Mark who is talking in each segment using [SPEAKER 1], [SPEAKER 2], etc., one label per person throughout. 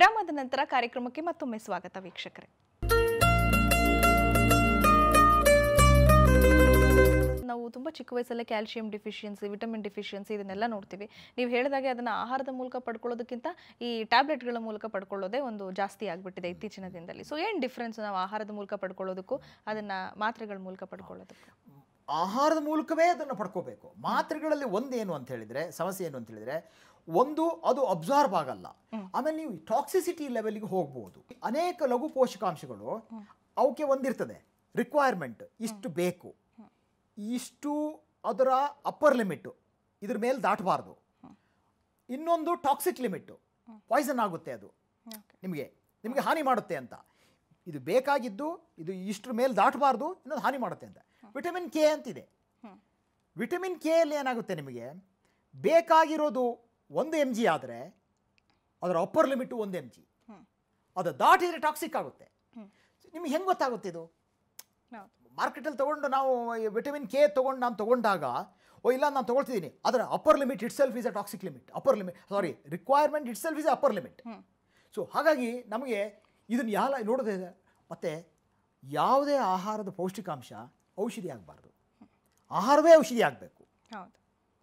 [SPEAKER 1] ವಿರಾಮದ ನಂತರ ಕಾರ್ಯಕ್ರಮಕ್ಕೆ ಮತ್ತೊಮ್ಮೆ ಸ್ವಾಗತ ವೀಕ್ಷಕರೇ ನಾವು ತುಂಬ ಚಿಕ್ಕ ವಯಸ್ಸಲ್ಲೇ ಕ್ಯಾಲ್ಸಿಯಂ ಡಿಫಿಷಿಯನ್ಸಿ ವಿಟಮಿನ್ ಡಿಫಿಷಿಯನ್ಸಿ ಇದನ್ನೆಲ್ಲ ನೋಡ್ತೀವಿ ನೀವು ಹೇಳಿದಾಗೆ ಅದನ್ನು ಆಹಾರದ ಮೂಲಕ ಪಡ್ಕೊಳ್ಳೋದಕ್ಕಿಂತ ಈ ಟ್ಯಾಬ್ಲೆಟ್ಗಳ ಮೂಲಕ ಪಡ್ಕೊಳ್ಳೋದೇ ಒಂದು ಜಾಸ್ತಿ ಆಗಿಬಿಟ್ಟಿದೆ ಇತ್ತೀಚಿನ ದಿನದಲ್ಲಿ ಸೊ ಏನು ಡಿಫ್ರೆನ್ಸ್ ನಾವು ಆಹಾರದ ಮೂಲಕ ಪಡ್ಕೊಳ್ಳೋದಕ್ಕೂ ಅದನ್ನು ಮಾತ್ರೆಗಳ ಮೂಲಕ ಪಡ್ಕೊಳ್ಳೋದಕ್ಕೂ
[SPEAKER 2] ಆಹಾರದ ಮೂಲಕವೇ ಅದನ್ನು ಪಡ್ಕೋಬೇಕು ಮಾತ್ರೆಗಳಲ್ಲಿ ಒಂದೇನು ಅಂತ ಹೇಳಿದ್ರೆ ಸಮಸ್ಯೆ ಏನು ಅಂತ ಹೇಳಿದ್ರೆ ಒಂದು ಅದು ಅಬ್ಸಾರ್ಬ್ ಆಗಲ್ಲ ಆಮೇಲೆ ನೀವು ಟಾಕ್ಸಿಸಿಟಿ ಲೆವೆಲ್ಗೆ ಹೋಗ್ಬೋದು ಅನೇಕ ಲಘು ಪೋಷಕಾಂಶಗಳು ಅವಕ್ಕೆ ಒಂದಿರ್ತದೆ ರಿಕ್ವೈರ್ಮೆಂಟ್ ಇಷ್ಟು ಬೇಕು ಇಷ್ಟು ಅದರ ಅಪ್ಪರ್ ಲಿಮಿಟ್ಟು ಇದ್ರ ಮೇಲೆ ದಾಟಬಾರ್ದು ಇನ್ನೊಂದು ಟಾಕ್ಸಿಕ್ ಲಿಮಿಟ್ಟು ಪಾಯ್ಸನ್ ಆಗುತ್ತೆ ಅದು ನಿಮಗೆ ನಿಮಗೆ ಹಾನಿ ಮಾಡುತ್ತೆ ಅಂತ ಇದು ಬೇಕಾಗಿದ್ದು ಇದು ಇಷ್ಟ್ರ ಮೇಲೆ ದಾಟಬಾರ್ದು ಇನ್ನೊಂದು ಹಾನಿ ಮಾಡುತ್ತೆ ಅಂತ ವಿಟಮಿನ್ ಕೆ ಅಂತಿದೆ ವಿಟಮಿನ್ ಕೆ ಅಲ್ಲಿ ಏನಾಗುತ್ತೆ ನಿಮಗೆ ಬೇಕಾಗಿರೋದು ಒಂದು ಎಮ್ ಜಿ ಆದರೆ ಅದರ ಅಪ್ಪರ್ ಲಿಮಿಟು ಒಂದು ಎಮ್ ಜಿ ಅದು ದಾಟಿದರೆ ಟಾಕ್ಸಿಕ್ ಆಗುತ್ತೆ ನಿಮ್ಗೆ ಹೆಂಗೆ ಗೊತ್ತಾಗುತ್ತೆ ಇದು ಮಾರ್ಕೆಟಲ್ಲಿ ತೊಗೊಂಡು ನಾವು ವಿಟಮಿನ್ ಕೆ ತೊಗೊಂಡು ನಾನು ತೊಗೊಂಡಾಗ ಓ ಇಲ್ಲ ನಾನು ತೊಗೊಳ್ತಿದ್ದೀನಿ ಅದರ upper limit itself is a toxic limit upper limit sorry requirement itself is upper limit so ಹಾಗಾಗಿ ನಮಗೆ ಇದನ್ನು ಯಾಲ ನೋಡೋದೇ ಮತ್ತು ಯಾವುದೇ ಆಹಾರದ ಪೌಷ್ಟಿಕಾಂಶ ಔಷಧಿ ಆಗಬಾರ್ದು ಆಹಾರವೇ ಔಷಧಿ ಆಗಬೇಕು
[SPEAKER 1] ಹೌದು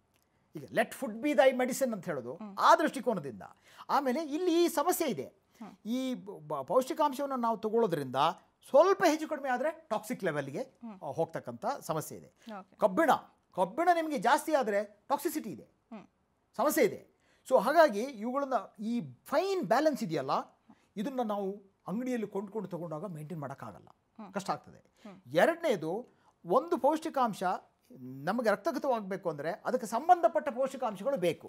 [SPEAKER 2] ಈಗ let food be thy medicine ಅಂತ ಹೇಳೋದು ಆ ದೃಷ್ಟಿಕೋನದಿಂದ ಆಮೇಲೆ ಇಲ್ಲಿ ಈ ಸಮಸ್ಯೆ ಇದೆ ಈ ಬ- ಪೌಷ್ಟಿಕಾಂಶವನ್ನು ನಾವು ತಗೊಳ್ಳೋದ್ರಿಂದ ಸ್ವಲ್ಪ ಹೆಚ್ಚು ಕಡಿಮೆ ಆದರೆ ಟಾಕ್ಸಿಕ್ ಲೆವೆಲ್ಗೆ ಹೋಗ್ತಕ್ಕಂಥ ಸಮಸ್ಯೆ ಇದೆ
[SPEAKER 1] ಓಕೆ
[SPEAKER 2] ಕಬ್ಬಿಣ ಕಬ್ಬಿಣ ನಿಮಗೆ ಜಾಸ್ತಿ ಆದರೆ ಟಾಕ್ಸಿಸಿಟಿ ಇದೆ ಸಮಸ್ಯೆ ಇದೆ ಸೊ ಹಾಗಾಗಿ ಇವುಗಳನ್ನ ಈ ಫೈನ್ ಬ್ಯಾಲೆನ್ಸ್ ಇದೆಯಲ್ಲ ಇದನ್ನು ನಾವು ಅಂಗಡಿಯಲ್ಲಿ ಕೊಂಡ್ಕೊಂಡು ತಗೊಂಡಾಗ ಮೇಂಟೈನ್ ಮಾಡೋಕ್ಕಾಗಲ್ಲ ಕಷ್ಟ ಆಗ್ತದೆ ಎರಡನೇದು ಒಂದು ಪೌಷ್ಟಿಕಾಂಶ ನಮಗೆ ರಕ್ತಗತವಾಗಬೇಕು ಅಂದರೆ ಅದಕ್ಕೆ ಸಂಬಂಧಪಟ್ಟ ಪೌಷ್ಟಿಕಾಂಶಗಳು ಬೇಕು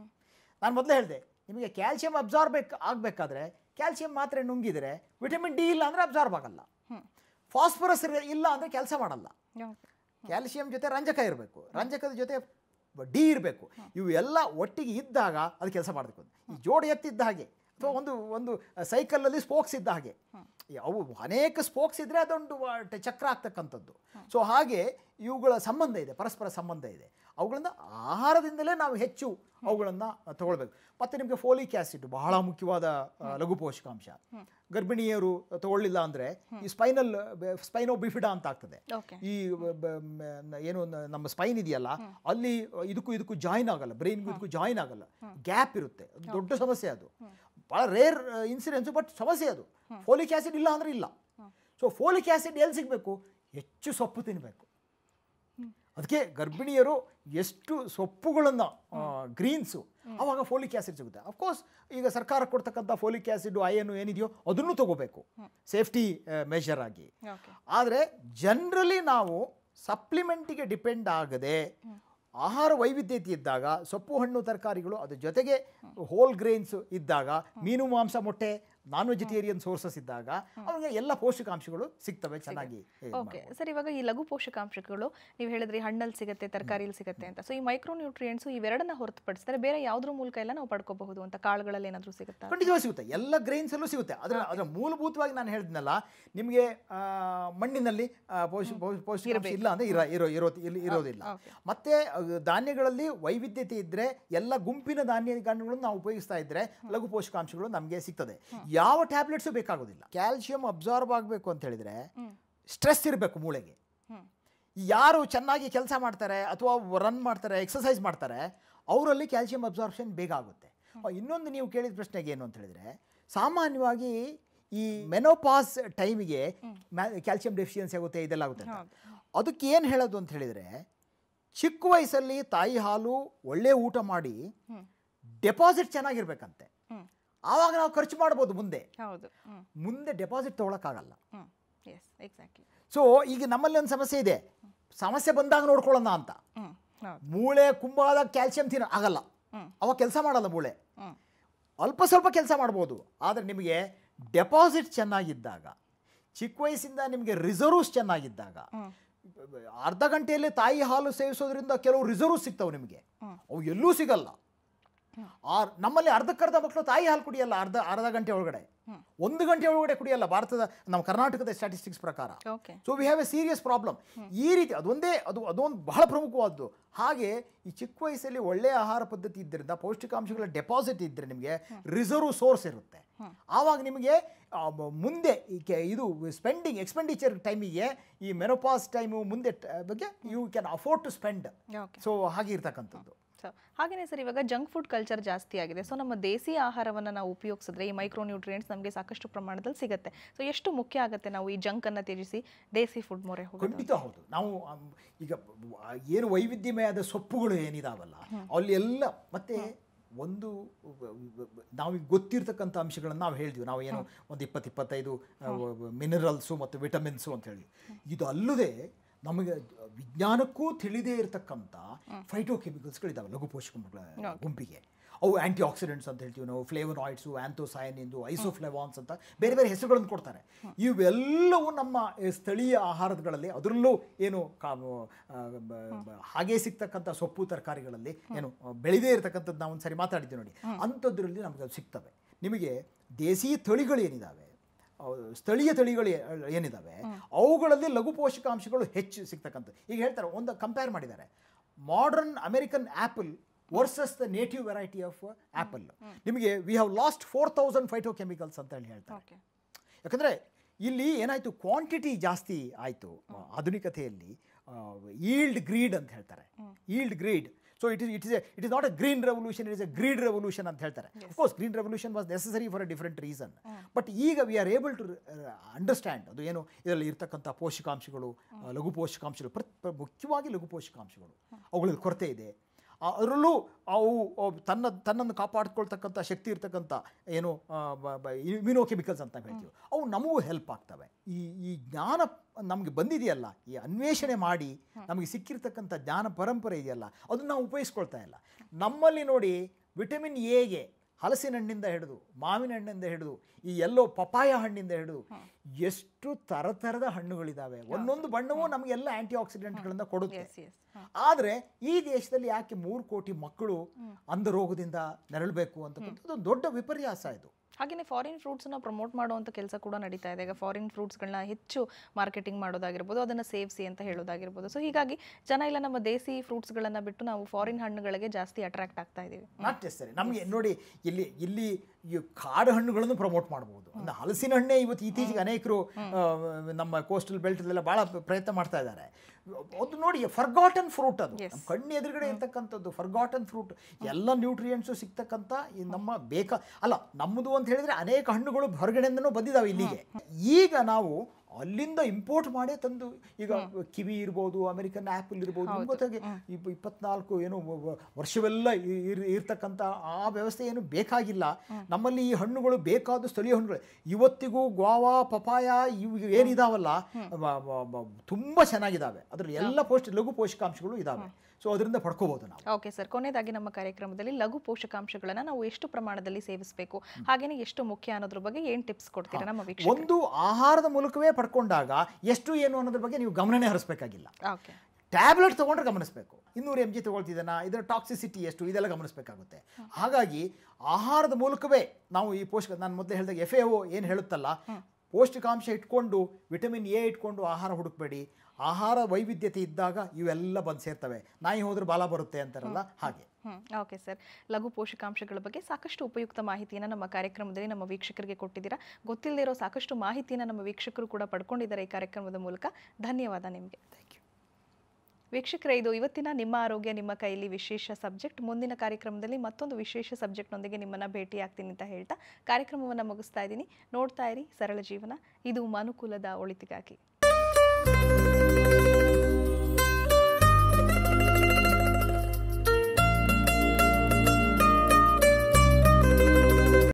[SPEAKER 2] ನಾನು ಮೊದಲೇ ಹೇಳಿದೆ ನಿಮಗೆ ಕ್ಯಾಲ್ಸಿಯಂ ಅಬ್ಸಾರ್ಬ್ ಆಗಬೇಕಾದ್ರೆ ಕ್ಯಾಲ್ಸಿಯಂ ಮಾತ್ರೆ ನುಂಗಿದರೆ ವಿಟಮಿನ್ ಡಿ ಇಲ್ಲ ಅಂದರೆ ಅಬ್ಸಾರ್ಬ್ ಆಗಲ್ಲ ಫಾಸ್ಫರಸ್ ಇಲ್ಲ ಅಂದರೆ ಕೆಲಸ ಮಾಡಲ್ಲ
[SPEAKER 1] ಓಕೆ
[SPEAKER 2] ಕ್ಯಾಲ್ಸಿಯಂ ಜೊತೆ ರಂಜಕ ಇರಬೇಕು ರಂಜಕದ ಜೊತೆ ಡಿ ಇರಬೇಕು ಇವು ಎಲ್ಲ ಒಟ್ಟಿಗೆ ಇದ್ದಾಗ ಅದು ಕೆಲಸ ಮಾಡಬೇಕು ಈ ಜೋಡಿ ಎತ್ತಿದ್ದ ಹಾಗೆ ಅಥವಾ ಒಂದು ಒಂದು ಸೈಕಲಲ್ಲಿ ಸ್ಪೋಕ್ಸ್ ಇದ್ದ ಹಾಗೆ ಈ ಅವು ಅನೇಕ ಸ್ಪೋಕ್ಸ್ ಇದ್ದರೆ ಅದೊಂದು ವ- ಟ- ಚಕ್ರ ಆಗ್ತಕ್ಕಂಥದ್ದು ಸೊ ಹಾಗೆ ಇವುಗಳ ಸಂಬಂಧ ಇದೆ ಪರಸ್ಪರ ಸಂಬಂಧ ಇದೆ ಅವುಗಳನ್ನು ಆಹಾರದಿಂದಲೇ ನಾವು ಹೆಚ್ಚು ಅವುಗಳನ್ನು ತಗೊಳ್ಬೇಕು ಮತ್ತು ನಿಮಗೆ ಫೋಲಿಕ್ ಆ್ಯಸಿಡ್ ಬಹಳ ಮುಖ್ಯವಾದ ಆ, ಲಘು ಪೋಷಕಾಂಶ ಗರ್ಭಿಣಿಯರು ತಗೊಳ್ಳಿಲ್ಲ ಅಂದರೆ ಈ ಸ್ಪೈನಲ್ ಸ್ಪೈನೋ ಬಿಫಿಡಾ ಅಂತ ಆಗ್ತದೆ
[SPEAKER 1] ಓಕೆ
[SPEAKER 2] ಈ ಬ- ಬ- ಮ- ಏನು ನ- ನಮ್ಮ ಸ್ಪೈನ್ ಇದೆಯಲ್ಲ ಅಲ್ಲಿ ಇದಕ್ಕೂ ಇದಕ್ಕೂ ಜಾಯಿನ್ ಆಗಲ್ಲ ಬ್ರೈನ್ಗೂ ಇದಕ್ಕೂ ಜಾಯಿನ್ ಆಗಲ್ಲ ಗ್ಯಾಪ್ ಇರುತ್ತೆ ಅದು ದೊಡ್ಡ ಸಮಸ್ಯೆ ಅದು ಭಾಳ ರೇರ್ ಇನ್ಸಿಡೆನ್ಸು ಬಟ್ ಸಮಸ್ಯೆ ಅದು ಫೋಲಿಕ್ ಆ್ಯಸಿಡ್ ಇಲ್ಲ ಅಂದರೆ ಇಲ್ಲ ಸೊ ಫೋಲಿಕ್ ಆ್ಯಸಿಡ್ ಎಲ್ಲಿ ಸಿಗಬೇಕು ಹೆಚ್ಚು ಸೊಪ್ಪು ತಿನ್ನಬೇಕು ಅದಕ್ಕೆ ಗರ್ಭಿಣಿಯರು ಎಷ್ಟು ಸೊಪ್ಪುಗಳನ್ನು ಗ್ರೀನ್ಸು ಆವಾಗ ಫೋಲಿಕ್ ಆ್ಯಸಿಡ್ ಸಿಗುತ್ತೆ ಅಫ್ಕೋರ್ಸ್ ಈಗ ಸರ್ಕಾರ ಕೊಡ್ತಕ್ಕಂಥ ಫೋಲಿಕ್ ಆ್ಯಸಿಡ್ ಅಯನ್ ಏನಿದೆಯೋ ಅದನ್ನು ತಗೋಬೇಕು ಸೇಫ್ಟಿ ಮೆಷರ್ ಆಗಿ
[SPEAKER 1] ಓಕೆ
[SPEAKER 2] ಆದರೆ ಜನರಲಿ ನಾವು ಸಪ್ಲಿಮೆಂಟಿಗೆ ಡಿಪೆಂಡ್ ಆಗದೆ ಆಹಾರ ವೈವಿಧ್ಯತೆ ಇದ್ದಾಗ ಸೊಪ್ಪು ಹಣ್ಣು ತರಕಾರಿಗಳು ಅದ್ರ ಜೊತೆಗೆ ಹೋಲ್ ಗ್ರೇನ್ಸ್ ಇದ್ದಾಗ ಮೀನು ಮಾಂಸ ಮೊಟ್ಟೆ ನಾನ್ ವೆಜಿಟೇರಿಯನ್ ಸೋರ್ಸಸ್ ಇದ್ದಾಗ ಅವನಿಗೆ ಎಲ್ಲ ಪೌಷ್ಟಿಕಾಂಶಗಳು ಸಿಗ್ತವೆ ಚೆನ್ನಾಗಿ ಇದು
[SPEAKER 1] ಓಕೆ ಸರ್ ಇವಾಗ ಈ ಲಘು ಪೋಷಕಾಂಶಗಳು ನೀವು ಹೇಳಿದ್ರಿ ಹಣ್ಣಲ್ಲಿ ಸಿಗುತ್ತೆ ತರಕಾರಿಯಲ್ಲಿ ಸಿಗುತ್ತೆ ಅಂತ ಸೊ ಈ ಮೈಕ್ರೋ ನ್ಯೂಟ್ರಿಯೆಂಟ್ಸು ಇವೆರಡನ್ನ ಹೊರತುಪಡಿಸಿದ್ರೆ ಬೇರೆ ಯಾವುದ್ರ ಮೂಲಕ ಎಲ್ಲ ನಾವು ಪಡ್ಕೋಬಹುದು ಅಂತ ಕಾಳುಗಳಲ್ಲಿ ಏನಾದರೂ ಸಿಗುತ್ತಾ
[SPEAKER 2] ಖಂಡಿತವಾಗಿ ಸಿಗುತ್ತೆ ಎಲ್ಲ ಗ್ರೈನ್ಸಲ್ಲೂ ಸಿಗುತ್ತೆ ಅದರ ಅದರ ಮೂಲಭೂತವಾಗಿ ನಾನು ಹೇಳಿದ್ನಲ್ಲ ನಿಮಗೆ ಆ, ಮಣ್ಣಿನಲ್ಲಿ ಆ, ಪೌಷ್ಟಿ ಪೌ- ಪೌಷ್ಟಿಕಾಂಶ ಇಲ್ಲ ಅಂದರೆ ಇರ ಇರೋ ಇರೋ ಇಲ್ಲಿ ಇರೋದಿಲ್ಲ
[SPEAKER 1] ಓಕೆ
[SPEAKER 2] ಮತ್ತೆ ಅಹ್, ಧಾನ್ಯಗಳಲ್ಲಿ ವೈವಿಧ್ಯತೆ ಇದ್ದರೆ ಎಲ್ಲ ಗುಂಪಿನ ಧಾನ್ಯಗಳನ್ನು ನಾವು ಉಪಯೋಗಿಸ್ತಾ ಇದ್ದರೆ ಲಘು ಪೋಷಕಾಂಶಗಳು ನಮಗೆ ಸಿಗ್ತದೆ ಯಾವ ಟ್ಯಾಬ್ಲೆಟ್ಸು ಬೇಕಾಗೋದಿಲ್ಲ ಕ್ಯಾಲ್ಸಿಯಂ ಅಬ್ಸಾರ್ಬ್ ಆಗಬೇಕು ಅಂತ ಹೇಳಿದರೆ ಸ್ಟ್ರೆಸ್ ಇರಬೇಕು ಮೂಳೆಗೆ
[SPEAKER 1] ಹ್ಮ್
[SPEAKER 2] ಯಾರು ಚೆನ್ನಾಗಿ ಕೆಲಸ ಮಾಡ್ತಾರೆ ಅಥವಾ ರನ್ ಮಾಡ್ತಾರೆ ಎಕ್ಸಸೈಸ್ ಮಾಡ್ತಾರೆ ಅವರಲ್ಲಿ ಕ್ಯಾಲ್ಸಿಯಂ ಅಬ್ಸಾರ್ಪ್ಷನ್ ಬೇಗ ಆಗುತ್ತೆ ಇನ್ನೊಂದು ನೀವು ಕೇಳಿದ ಪ್ರಶ್ನೆಗೆ ಏನು ಅಂತ ಹೇಳಿದ್ರೆ ಸಾಮಾನ್ಯವಾಗಿ ಈ ಮೆನೋಪಾಸ್ ಟೈಮಿಗೆ ಕ್ಯಾಲ್ಸಿಯಂ ಡೆಫಿಷಿಯನ್ಸಿ ಆಗುತ್ತೆ ಇದೆಲ್ಲ ಆಗುತ್ತೆ ಅಂತ. ಅದಕ್ಕೆ ಏನು ಹೇಳೋದು ಅಂತ ಹೇಳಿದರೆ ಚಿಕ್ಕ ವಯಸ್ಸಲ್ಲಿ ತಾಯಿ ಹಾಲು ಒಳ್ಳೆ ಊಟ ಮಾಡಿ ಡೆಪಾಸಿಟ್ ಚೆನ್ನಾಗಿರ್ಬೇಕಂತೆ
[SPEAKER 1] ಹ್ಮ್
[SPEAKER 2] ಆವಾಗ ನಾವು ಖರ್ಚು ಮಾಡ್ಬೋದು ಮುಂದೆ
[SPEAKER 1] ಹೌದು ಹ್ಮ್
[SPEAKER 2] ಮುಂದೆ ಡೆಪಾಸಿಟ್ ತೊಗೊಳಕ್ಕಾಗಲ್ಲ
[SPEAKER 1] ಹ್ಮ್ ಎಸ್ ಎಕ್ಸಾಕ್ಟ್ಲಿ
[SPEAKER 2] ಸೊ ಈಗ ನಮ್ಮಲ್ಲಿ ಒಂದು ಸಮಸ್ಯೆ ಇದೆ ಸಮಸ್ಯೆ ಬಂದಾಗ ನೋಡ್ಕೊಳ್ಳೋಣ ಅಂತ
[SPEAKER 1] ಹ್ಮ್ ಹೌದು
[SPEAKER 2] ಮೂಳೆ ಕುಂಬಾದಾಗ ಕ್ಯಾಲ್ಸಿಯಂ ತಿನ್ನ ಆಗಲ್ಲ
[SPEAKER 1] ಹ್ಮ್.
[SPEAKER 2] ಅವಾಗ ಕೆಲಸ ಮಾಡಲ್ಲ ಮೂಳೆ
[SPEAKER 1] ಹ್ಮ್
[SPEAKER 2] ಅಲ್ಪ ಸ್ವಲ್ಪ ಕೆಲಸ ಮಾಡ್ಬೋದು ಆದರೆ ನಿಮಗೆ ಡೆಪಾಸಿಟ್ ಚೆನ್ನಾಗಿದ್ದಾಗ ಚಿಕ್ಕ ವಯಸ್ಸಿಂದ ನಿಮಗೆ ರಿಸರ್ವ್ಸ್ ಚೆನ್ನಾಗಿದ್ದಾಗ
[SPEAKER 1] ಹ್ಮ್
[SPEAKER 2] ಅರ್ಧ ಗಂಟೆಯಲ್ಲಿ ತಾಯಿ ಹಾಲು ಸೇವಿಸೋದ್ರಿಂದ ಕೆಲವು ರಿಸರ್ವ್ಸ್ ಸಿಗ್ತವೆ ನಿಮಗೆ
[SPEAKER 1] ಹ್ಮ್.
[SPEAKER 2] ಅವು ಎಲ್ಲೂ ಸಿಗಲ್ಲ ಆರ್ ನಮ್ಮಲ್ಲಿ ಅರ್ಧಕ್ಕರ್ಧ ಮಕ್ಕಳು ತಾಯಿ ಹಾಲು ಕುಡಿಯಲ್ಲ ಅರ್ಧ ಅರ್ಧ ಗಂಟೆ ಒಳಗಡೆ ಒಂದು ಗಂಟೆ ಒಳಗಡೆ ಕುಡಿಯಲ್ಲ ಭಾರತದ ನಮ್ಮ ಕರ್ನಾಟಕದ ಸ್ಟ್ಯಾಟಿಸ್ಟಿಕ್ಸ್ ಪ್ರಕಾರ
[SPEAKER 1] okay
[SPEAKER 2] so we have a serious problem ಈ ರೀತಿ ಅದೊಂದೇ ಅದು ಅದೊಂದು ಬಹಳ ಪ್ರಮುಖವಾದ್ದು ಹಾಗೆ ಈ ಚಿಕ್ಕ ವಯಸ್ಸಲ್ಲಿ ಒಳ್ಳೆಯ ಆಹಾರ ಪದ್ಧತಿ ಇದ್ದರಿಂದ ಪೌಷ್ಟಿಕಾಂಶಗಳ ಡೆಪಾಸಿಟ್ ಇದ್ದರೆ ನಿಮಗೆ ರಿಸರ್ವ್ ಸೋರ್ಸ್ ಇರುತ್ತೆ ಆವಾಗ ನಿಮಗೆ ಆ, ಬ- ಮುಂದೆ ಈ ಕೆ- ಇದು ಸ್ಪೆಂಡಿಂಗ್ ಎಕ್ಸ್ಪೆಂಡಿಚರ್ ಟೈಮಿಗೆ ಈ ಮೆನೋಪಾಸ್ ಟೈಮು ಮುಂದೆ ಟ- ಬಗ್ಗೆ you can afford to spend
[SPEAKER 1] okay
[SPEAKER 2] so ಹಾಗೆ ಇರ್ತಕ್ಕಂಥದ್ದು
[SPEAKER 1] ಸೊ ಹಾಗೇನೆ ಸರ್ ಇವಾಗ ಜಂಕ್ ಫುಡ್ ಕಲ್ಚರ್ ಜಾಸ್ತಿ ಆಗಿದೆ ಸೊ ನಮ್ಮ ದೇಸಿ ಆಹಾರವನ್ನು ನಾವು ಉಪಯೋಗಿಸಿದ್ರೆ ಈ ಮೈಕ್ರೋ ನ್ಯೂಟ್ರಿಯೆಂಟ್ಸ್ ನಮಗೆ ಸಾಕಷ್ಟು ಪ್ರಮಾಣದಲ್ಲಿ ಸಿಗುತ್ತೆ ಸೊ ಎಷ್ಟು ಮುಖ್ಯ ಆಗುತ್ತೆ ನಾವು ಈ ಜಂಕ್ ಅನ್ನ ತ್ಯಜಿಸಿ ದೇಸಿ ಫುಡ್ ಮೊರೆ ಹೋಗೋದು
[SPEAKER 2] ಖಂಡಿತ ಹೌದು ನಾವು ಅಮ್, ಈಗ ವ- ಏನು ವೈವಿಧ್ಯಮಯವಾದ ಸೊಪ್ಪುಗಳು ಏನಿದಾವಲ್ಲ ಅಲ್ಲಿ ಎಲ್ಲ ಮತ್ತೆ ಒಂದು ನಾವೀಗ ಗೊತ್ತಿರ್ತಕ್ಕಂಥ ಅಂಶಗಳನ್ನು ನಾವು ಹೇಳ್ತೀವಿ ನಾವು ಏನು ಒಂದು ಇಪ್ಪತ್ತು ಇಪ್ಪತ್ತೈದು ಮಿನರಲ್ಸು ಮತ್ತು ವಿಟಮಿನ್ಸು ಅಂತ ಹೇಳಿ ಇದು ಅಲ್ಲದೆ ನಮಗೆ ವಿಜ್ಞಾನಕ್ಕೂ ತಿಳಿದೇ ಇರತಕ್ಕಂಥ ಫೈಟೋ ಕೆಮಿಕಲ್ಸ್ಗಳಿದ್ದಾವೆ ಲಘು ಪೋಷಕಗಳ ಗುಂಪಿಗೆ ಅವು ಆ್ಯಂಟಿ ಆಕ್ಸಿಡೆಂಟ್ಸ್ ಅಂತ ಹೇಳ್ತೀವಿ ನಾವು ಫ್ಲೇವನಾಯ್ಡ್ಸು ಆ್ಯಂಥೋಸೈನಿಂದು ಐಸೋಫ್ಲೆವಾನ್ಸ್ ಅಂತ ಬೇರೆ ಬೇರೆ ಹೆಸರುಗಳನ್ನು ಕೊಡ್ತಾರೆ ಇವೆಲ್ಲವೂ ನಮ್ಮ ಈ ಸ್ಥಳೀಯ ಆಹಾರಗಳಲ್ಲಿ ಅದರಲ್ಲೂ ಏನು ಕಾ ಆ, ಬ- ಬ- ಹಾಗೆ ಸಿಗ್ತಕ್ಕಂಥ ಸೊಪ್ಪು ತರಕಾರಿಗಳಲ್ಲಿ ಏನು ಆ, ಬೆಳೆದೇ ಇರತಕ್ಕಂಥದ್ದು ನಾವು ಒಂದು ಸರಿ ಮಾತಾಡಿದ್ವಿ ನೋಡಿ ಅಂಥದ್ರಲ್ಲಿ ನಮಗೆ ಅದು ಸಿಗ್ತವೆ ನಿಮಗೆ ದೇಸಿ ತಳಿಗಳು ಏನಿದ್ದಾವೆ ಅವು ಸ್ಥಳೀಯ ತಳಿಗಳು ಏ- ಏನಿದಾವೆ ಅವುಗಳಲ್ಲಿ ಲಘು ಪೋಷಕಾಂಶಗಳು ಹೆಚ್ಚು ಸಿಗ್ತಕ್ಕಂಥ ಈಗ ಹೇಳ್ತಾರೆ ಒಂದು ಕಂಪೇರ್ ಮಾಡಿದ್ದಾರೆ modern American apple versus the native variety of apple ನಿಮಗೆ we have lost four thousand phytochemicals ಅಂತ ಹೇಳಿ ಹೇಳ್ತಾರೆ
[SPEAKER 1] ಓಕೆ
[SPEAKER 2] ಯಾಕಂದರೆ ಇಲ್ಲಿ ಏನಾಯಿತು ಕ್ವಾಂಟಿಟಿ ಜಾಸ್ತಿ ಆಯಿತು ಆಧುನಿಕತೆಯಲ್ಲಿ ಈಲ್ಡ್ ಗ್ರೀಡ್ ಅಂತ ಹೇಳ್ತಾರೆ yield greed so it is it is it is not a green revolution it is a greed revolution ಅಂತ ಹೇಳ್ತಾರೆ of course green revolution was necessary for a different reason but ಈಗ we are able to understand ಅದು ಏನು ಇದರಲ್ಲಿ ಇರ್ತಕ್ಕಂಥ ಪೋಷಕಾಂಶಗಳು ಆ, ಲಘು ಪೋಷಕಾಂಶಗಳು ಪ್ರ ಪ್ರ- ಮುಖ್ಯವಾಗಿ ಲಘು ಪೋಷಕಾಂಶಗಳು ಅವುಗಳಲ್ಲಿ ಕೊರತೆ ಇದೆ ಆ, ಅದರಲ್ಲೂ ಅವು ಅವು ತನ್ನ ತನ್ನನ್ನು ಕಾಪಾಡ್ಕೊಳ್ತಕ್ಕಂಥ ಶಕ್ತಿ ಇರ್ತಕ್ಕಂಥ ಏನು ಇಮ್ಯುನೋ ಕೆಮಿಕಲ್ಸ್ ಅಂತ ನಾವ್ ಹೇಳ್ತೀವಿ ಅವು ನಮಗೂ ಹೆಲ್ಪ್ ಆಗ್ತವೆ ಈ ಈ ಜ್ಞಾನ ನಮಗೆ ಬಂದಿದೆಯಲ್ಲ ಈ ಅನ್ವೇಷಣೆ ಮಾಡಿ ನಮಗೆ ಸಿಕ್ಕಿರ್ತಕ್ಕಂಥ ಜ್ಞಾನ ಪರಂಪರೆ ಇದೆಯಲ್ಲ ಅದನ್ನು ನಾವು ಉಪಯೋಗಿಸ್ಕೊಳ್ತಾ ಇಲ್ಲ ನಮ್ಮಲ್ಲಿ ನೋಡಿ ವಿಟಮಿನ್ ಎಗೆ ಹಲಸಿನ ಹಣ್ಣಿಂದ ಹಿಡಿದು ಮಾವಿನ ಹಣ್ಣಿಂದ ಹಿಡಿದು ಈ ಎಲ್ಲೋ ಪಪಾಯ ಹಣ್ಣಿಂದ ಹಿಡಿದು ಎಷ್ಟು ಥರಥರದ ಹಣ್ಣುಗಳಿದ್ದಾವೆ ಒಂದೊಂದು ಬಣ್ಣವೂ ನಮಗೆಲ್ಲ ಆಂಟಿ ಆಕ್ಸಿಡೆಂಟ್ಗಳಿಂದ ಕೊಡುತ್ತೆ
[SPEAKER 1] ಎಸ್ ಎಸ್
[SPEAKER 2] ಆದರೆ ಈ ದೇಶದಲ್ಲಿ ಯಾಕೆ ಮೂರು ಕೋಟಿ ಮಕ್ಕಳು ಅಂಧ ರೋಗದಿಂದ ನೆರಳಬೇಕು ಅಂತಕ್ಕಂಥದ್ದು ಒಂದು ದೊಡ್ಡ ವಿಪರ್ಯಾಸ ಇದು
[SPEAKER 1] ಹಾಗೆಯೇ ಫಾರಿನ್ ಫ್ರೂಟ್ಸ್ನ ಪ್ರಮೋಟ್ ಮಾಡುವಂಥ ಕೆಲಸ ಕೂಡ ನಡೀತಾ ಇದೆ ಈಗ ಫಾರಿನ್ ಫ್ರೂಟ್ಸ್ಗಳನ್ನ ಹೆಚ್ಚು ಮಾರ್ಕೆಟಿಂಗ್ ಮಾಡೋದಾಗಿರ್ಬೋದು ಅದನ್ನು ಸೇವಿಸಿ ಅಂತ ಹೇಳೋದಾಗಿರ್ಬೋದು ಸೊ ಹೀಗಾಗಿ ಜನ ಇಲ್ಲ ನಮ್ಮ ದೇಸಿ ಫ್ರೂಟ್ಸ್ಗಳನ್ನು ಬಿಟ್ಟು ನಾವು ಫಾರಿನ್ ಹಣ್ಣುಗಳಿಗೆ ಜಾಸ್ತಿ ಅಟ್ರಾಕ್ಟ್ ಆಗ್ತಾ ಇದ್ದೀವಿ
[SPEAKER 2] ನಾಟ್ ನೆಸರಿ ನಮಗೆ ನೋಡಿ ಇಲ್ಲಿ ಇಲ್ಲಿ ಈ ಕಾಡು ಹಣ್ಣುಗಳನ್ನು ಪ್ರಮೋಟ್ ಮಾಡ್ಬೋದು ಅಂದ್ರೆ ಹಲಸಿನ ಹಣ್ಣೆ ಇವತ್ತು ಇತ್ತೀಚೆಗೆ ಅನೇಕರು ಆ, ನಮ್ಮ ಕೋಸ್ಟಲ್ ಬೆಲ್ಟಲ್ಲೆಲ್ಲ ಭಾಳ ಪ್ರಯತ್ನ ಮಾಡ್ತಾ ಇದ್ದಾರೆ ಅದು ನೋಡಿ ಫರ್ಗಾಟನ್ ಫ್ರೂಟ್ ಅದು
[SPEAKER 1] Yes.
[SPEAKER 2] ನಮ್ಮ ಕಣ್ಣು ಎದುರುಗಡೆ ಇರ್ತಕ್ಕಂಥದ್ದು ಫರ್ಗಾಟನ್ ಫ್ರೂಟ್ ಎಲ್ಲ ನ್ಯೂಟ್ರಿಯೆಂಟ್ಸು ಸಿಗ್ತಕ್ಕಂಥ ಈ ನಮ್ಮ ಬೇಕಾ ಅಲ್ಲ ನಮ್ಮದು ಅಂತ ಹೇಳಿದ್ರೆ ಅನೇಕ ಹಣ್ಣುಗಳು ಹೊರಗಡೆಯಿಂದನೂ ಬಂದಿದ್ದಾವೆ ಇಲ್ಲಿಗೆ ಈಗ ನಾವು ಅಲ್ಲಿಂದ ಇಂಪೋರ್ಟ್ ಮಾಡೇ ತಂದು ಈಗ ಕಿವಿ ಇರ್ಬೋದು ಅಮೆರಿಕನ್ ಆ್ಯಪಲ್ ಇರ್ಬೋದು ನಿಮ್ಗೆ ಗೊತ್ತಾಗಿ ಇಪ್ಪ ಇಪ್ಪತ್ನಾಲ್ಕು ಏನು ವ- ವ- ವರ್ಷವೆಲ್ಲ ಇ- ಇರ್- ಇರ್ತಕ್ಕಂಥ ಆ ವ್ಯವಸ್ಥೆ ಏನು ಬೇಕಾಗಿಲ್ಲ ನಮ್ಮಲ್ಲಿ ಈ ಹಣ್ಣುಗಳು ಬೇಕಾದ ಸ್ಥಳೀಯ ಹಣ್ಣುಗಳು ಇವತ್ತಿಗೂ ಗ್ವಾವಾ ಪಪಾಯ ಇವು ಏನಿದಾವಲ್ಲ ವ- ವ- ವ- ತುಂಬ ಚೆನ್ನಾಗಿದ್ದಾವೆ ಅದ್ರಲ್ಲಿ ಎಲ್ಲ ಪೋಷ ಲಘು ಪೋಷಕಾಂಶಗಳು ಇದ್ದಾವೆ ಸೊ ಅದರಿಂದ ಪಡ್ಕೋಬೋದು ನಾವು
[SPEAKER 1] ಓಕೆ ಸರ್ ಕೊನೆಯದಾಗಿ ನಮ್ಮ ಕಾರ್ಯಕ್ರಮದಲ್ಲಿ ಲಘು ಪೋಷಕಾಂಶಗಳನ್ನು ನಾವು ಎಷ್ಟು ಪ್ರಮಾಣದಲ್ಲಿ ಸೇವಿಸಬೇಕು ಹಾಗೇನೆ ಎಷ್ಟು ಮುಖ್ಯ ಅನ್ನೋದ್ರ ಬಗ್ಗೆ ಏನು ಟಿಪ್ಸ್ ಕೊಡ್ತೀರಾ ನಮ್ಮ ವೀಕ್ಷಕ
[SPEAKER 2] ಒಂದು ಆಹಾರದ ಮೂಲಕವೇ ಪಡ್ಕೊಂಡಾಗ ಎಷ್ಟು ಏನು ಅನ್ನೋದ್ರ ಬಗ್ಗೆ ನೀವು ಗಮನನೇ ಹರಿಸ್ಬೇಕಾಗಿಲ್ಲ
[SPEAKER 1] ಓಕೆ
[SPEAKER 2] ಟ್ಯಾಬ್ಲೆಟ್ ತೊಗೊಂಡ್ರೆ ಗಮನಿಸಬೇಕು ಇನ್ನೂರು ಎಮ್ ಜಿ ತೊಗೊಳ್ತಿದ್ದಾನ ಇದರ ಟಾಕ್ಸಿಸಿಟಿ ಎಷ್ಟು ಇದೆಲ್ಲ ಗಮನಿಸಬೇಕಾಗುತ್ತೆ ಹಾಗಾಗಿ ಆಹಾರದ ಮೂಲಕವೇ ನಾವು ಈ ಪೋಷಕ ನಾನು ಮೊದಲೇ ಹೇಳಿದಾಗ ಎಫ್ ಎ ಒ ಏನು ಹೇಳುತ್ತಲ್ಲ ಪೌಷ್ಟಿಕಾಂಶ ಇಟ್ಕೊಂಡು ವಿಟಮಿನ್ ಎ ಇಟ್ಕೊಂಡು ಆಹಾರ ಹುಡುಕಬೇಡಿ ಆಹಾರ ವೈವಿಧ್ಯತೆ ಇದ್ದಾಗ ಇವೆಲ್ಲ ಬಂದು ಸೇರ್ತವೆ ನಾಯಿ ಹೋದ್ರೆ ಬಾಲ ಬರುತ್ತೆ ಅಂತಾರಲ್ಲ ಹಾಗೆ
[SPEAKER 1] ಹ್ಮ್ ಓಕೆ ಸರ್ ಲಘು ಪೋಷಕಾಂಶಗಳ ಬಗ್ಗೆ ಸಾಕಷ್ಟು ಉಪಯುಕ್ತ ಮಾಹಿತಿಯನ್ನು ನಮ್ಮ ಕಾರ್ಯಕ್ರಮದಲ್ಲಿ ನಮ್ಮ ವೀಕ್ಷಕರಿಗೆ ಕೊಟ್ಟಿದ್ದೀರಾ ಗೊತ್ತಿಲ್ಲದೆ ಇರೋ ಸಾಕಷ್ಟು ಮಾಹಿತಿಯನ್ನು ನಮ್ಮ ವೀಕ್ಷಕರು ಕೂಡ ಪಡ್ಕೊಂಡಿದ್ದಾರೆ ಈ ಕಾರ್ಯಕ್ರಮದ ಮೂಲಕ ಧನ್ಯವಾದ ನಿಮಗೆ
[SPEAKER 2] ಥ್ಯಾಂಕ್ ಯು
[SPEAKER 1] ವೀಕ್ಷಕರೇ ಇದು ಇವತ್ತಿನ ನಿಮ್ಮ ಆರೋಗ್ಯ ನಿಮ್ಮ ಕೈಯಲ್ಲಿ ವಿಶೇಷ ಸಬ್ಜೆಕ್ಟ್ ಮುಂದಿನ ಕಾರ್ಯಕ್ರಮದಲ್ಲಿ ಮತ್ತೊಂದು ವಿಶೇಷ ಸಬ್ಜೆಕ್ಟ್ನೊಂದಿಗೆ ನಿಮ್ಮನ್ನು ಭೇಟಿ ಆಗ್ತೀನಿ ಅಂತ ಹೇಳ್ತಾ ಕಾರ್ಯಕ್ರಮವನ್ನು ಮುಗಿಸ್ತಾ ಇದ್ದೀನಿ ನೋಡ್ತಾ ಇರಿ ಸರಳ ಜೀವನ ಇದು ಮನುಕುಲದ ಒಳಿತಿಗಾಗಿ